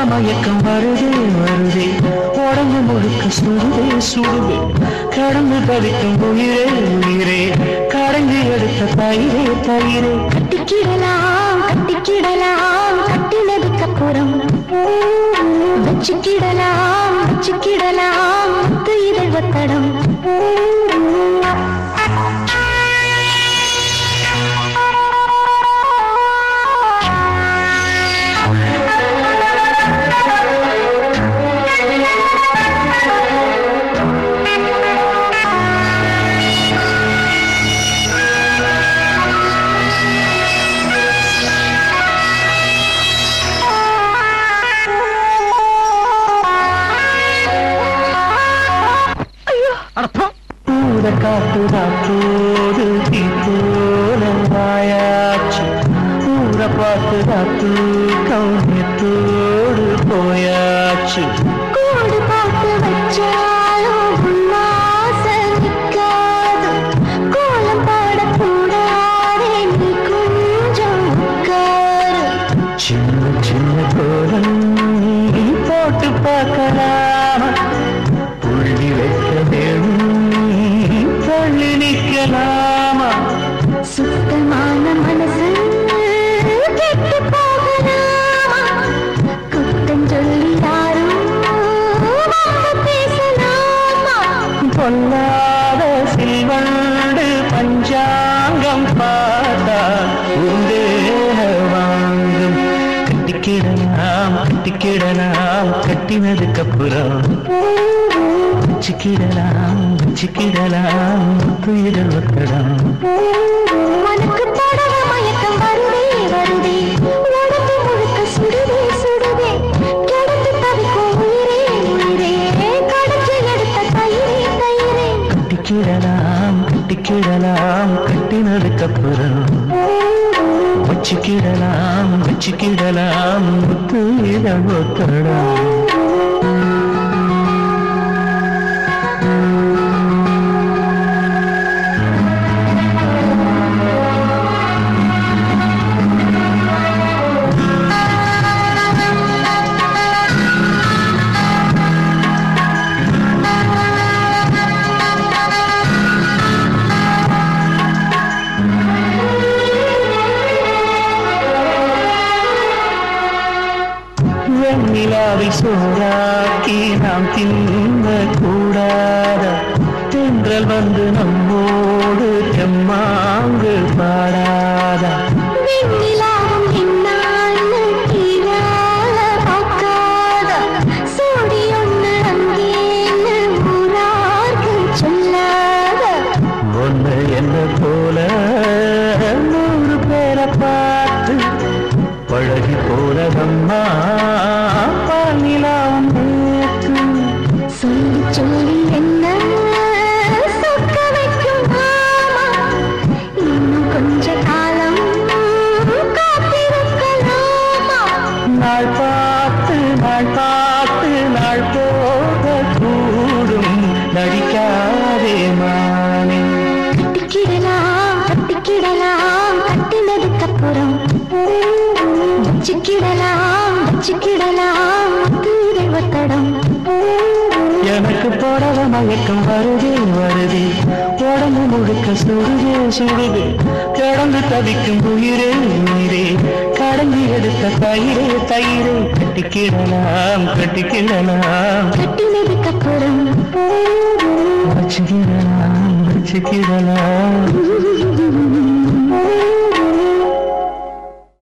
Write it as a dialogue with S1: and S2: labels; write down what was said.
S1: மயக்கம் வருதே வருதே உடம்பு முழுக்க சுடுதே சுடுதே கடந்து தவிக்கும் உயிரே உயிரே கடந்து எடுத்த தயிரே தயிரே
S2: கட்டிக்கிடலாம் கட்டிக்கிடலாம் கட்டினதுக்கு அப்புறம் வச்சுக்கிடலாம் வச்சுக்கிடலாம் முத்து இதழ் ஒத்தடம்
S1: ஊத காத்துதா போது தீ போல வாயாச்சு ஊர பார்த்துதா தூக்கம் நேத்தோடு போயாச்சு
S2: கூடு பார்த்து வச்சாலும் உன்னாசை நிக்காது கோலம் பாடக்கூடாதே நீ கொஞ்சம் உட்காரு
S1: சின்ன சின்ன கோலம் நீ போட்டு பார்க்கலாமா புள்ளி வைக்க வேணும் தள்ளி நிற்கலாமா
S2: சுத்தமான மனசு கெட்டு போகலாமா குத்தம் சொல்லி யாரும் வாங்க பேசலாமா
S1: பொல்லாத சில்வண்டு பஞ்சாங்கம் பார்த்தா உண்டேன வாங்கும் கட்டிக்கிடலாம் கட்டிக்கிடலாம் கட்டினதுக்கு அப்புறம் வச்சுக்கிடலாம் வச்சுக்கிடலாம் துயிரல் ஒத்தடம்
S2: உனக்கு படவ மயக்கம் வருதே வருதே உடம்பு முழுக்க சுடுதே சுடுதே கிடந்து தவிக்கும் உயிரே உயிரே கடைச்சி எடுத்த தயிரே தயிரே
S1: கட்டிக்கிடலாம் கட்டிக்கிடலாம் கட்டினதுக்கு அப்புறம் வச்சுக்கிடலாம் வச்சுக்கிடலாம் துயிரல் ஒத்தடம் வெண்ணிலாவை சோறாக்கி நாம் தின்ன கூடாத தென்றல் வந்து நம்மோடு செம்மாங்கு பாடாதா
S2: வெண்ணிலாவும் என்னான்னு கீழால பார்க்காத சோடி ஒண்ணு அங்கேன்னு ஊரார்க்கு சொல்லாத
S1: ஒன்று என்ன போல நூறு பேரை பார்த்து பழகி போனதம்மா பாலிலாவும் நேற்று
S2: சொல்லி சொல்லி என்ன சொக்க வைக்கும் மாமா இன்னும் கொஞ்ச காலம் காத்திருக்கலாமா
S1: நாள் பார்த்து நாள் பார்த்து நாள் போக கூடும் நடிக்காதே மானே
S2: கட்டிக்கிடலாம் கட்டிக்கிடலாம் கட்டினதுக்கு அப்புறம் வச்சுக்கிடலாம் வச்சுக்கிடலாம் தூரை ஒத்தடம்
S1: எனக்கு போடவ மயக்கம் வருதே வருதே உடம்பு முழுக்க சுடுதே சுடுதே கடந்து தவிக்கும் உயிரே உயிரே கடந்து எடுத்த தயிரே தயிரே கட்டிக்கிடலாம் கட்டிக்கிடலாம்
S2: கட்டினதுக்கு அப்புறம்
S1: வச்சுக்கிடலாம் வச்சுக்கிடலாம்